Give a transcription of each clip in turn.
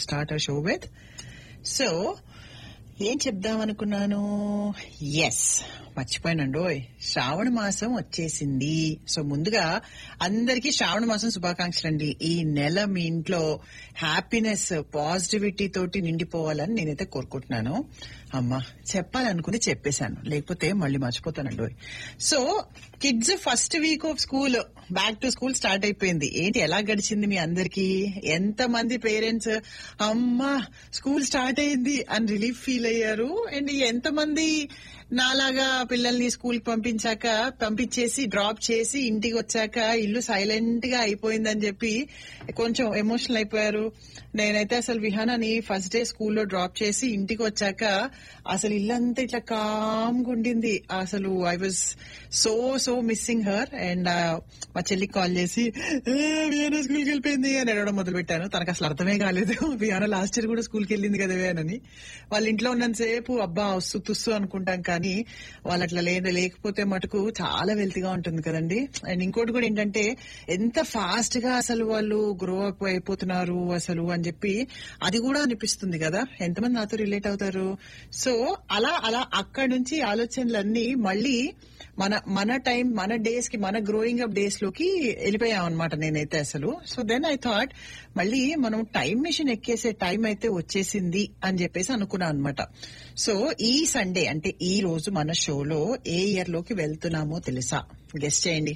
start a show with so ఏం చెప్దాం అనుకున్నాను ఎస్ మర్చిపోయానండి ఓయ్ శ్రావణ మాసం వచ్చేసింది సో ముందుగా అందరికీ శ్రావణ మాసం శుభాకాంక్షలు అండి ఈ నెల మీ ఇంట్లో హ్యాపీనెస్ పాజిటివిటీ తోటి నిండిపోవాలని నేనైతే కోరుకుంటున్నాను అమ్మా చెప్పాలనుకుని చెప్పేశాను లేకపోతే మళ్ళీ మర్చిపోతానండి ఓయ్ so kids first week of school back to school start అయిపోయింది ఏంటి ఎలా గడిచింది మీ అందరికి ఎంత మంది పేరెంట్స్ అమ్మా స్కూల్ స్టార్ట్ అయింది అని రిలీఫ్ ఫీల్ అయ్యారు అండ్ ఎంత మంది నాలాగా పిల్లల్ని స్కూల్ పంపించాక పంపించేసి డ్రాప్ చేసి ఇంటికి వచ్చాక ఇల్లు సైలెంట్ గా అయిపోయిందని చెప్పి కొంచెం ఎమోషనల్ అయిపోయారు నేనైతే అసలు విహానాని ఫస్ట్ డే స్కూల్లో డ్రాప్ చేసి ఇంటికి వచ్చాక అసలు ఇల్లంతా ఇట్లా కామ్గా ఉండింది అసలు I was so so missing her and మా చెల్లికి కాల్ చేసి విహానా స్కూల్కి వెళ్ళిపోయింది అని అడగడం మొదలు పెట్టాను తనకు అసలు అర్థమే కాలేదు విహానా లాస్ట్ ఇయర్ కూడా స్కూల్కి వెళ్ళింది కదా అని వాళ్ళ ఇంట్లో ఉన్నంతసేపు అబ్బా వస్తు తుస్సు అనుకుంటాం కానీ వాళ్ళు అట్లా లేదు లేకపోతే మటుకు చాలా వెల్తీగా ఉంటుంది కదండి అండ్ ఇంకోటి కూడా ఏంటంటే ఎంత ఫాస్ట్ గా అసలు వాళ్ళు గ్రో అప్ అయిపోతున్నారు అసలు అని చెప్పి అది కూడా అనిపిస్తుంది కదా ఎంతమంది నాతో రిలేట్ అవుతారు సో అలా అలా అక్కడి నుంచి ఆలోచనలన్నీ మళ్ళీ మన మన టైం మన డేస్ కి మన గ్రోయింగ్ అప్ డేస్ లోకి వెళ్ళిపోయాం అనమాట నేనైతే అసలు సో దెన్ ఐ థాట్ మళ్ళీ మనం టైం మిషన్ ఎక్కేసే టైం అయితే వచ్చేసింది అని చెప్పేసి అనుకున్నాను అనమాట సో ఈ సండే అంటే ఈ రోజు మన షోలో ఏ ఇయర్ లోకి వెళ్తున్నామో తెలుసా గెస్ట్ చేయండి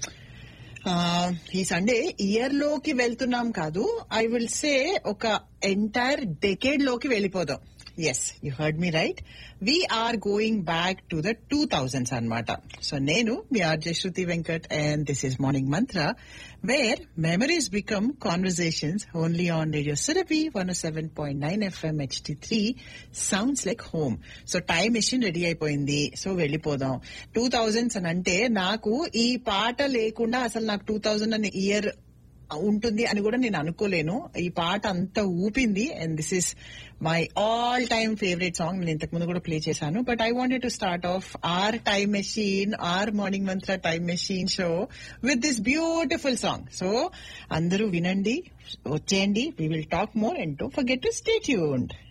ఈ సండే ఇయర్ లోకి వెళ్తున్నాం కాదు ఐ విల్ సే ఒక ఎంటైర్ డెకేడ్ లోకి వెళ్ళిపోదాం yes you heard me right we're going back to the two thousands అనమాట సో నేను మీ RJ Shruti Venkat and this is morning mantra where memories become conversations only on radio Surabhi one seven point nine FM HD three sounds like home so time machine ready అయిపోయింది so వెళ్ళిపోదాం two thousands అని అంటే నాకు ఈ పాట లేకుండా అసలు నాకు టూ థౌజండ్ అనే ఇయర్ ఉంటుంది అని కూడా నేను అనుకోలేను ఈ పాట అంత ఊపింది and this is my all time favourite song నేను ఇంతకు ముందు కూడా ప్లే చేశాను but I wanted to start off our time machine our morning mantra time machine show with this beautiful song so అందరూ వినండి వచ్చేయండి we will talk more and don't forget to stay tuned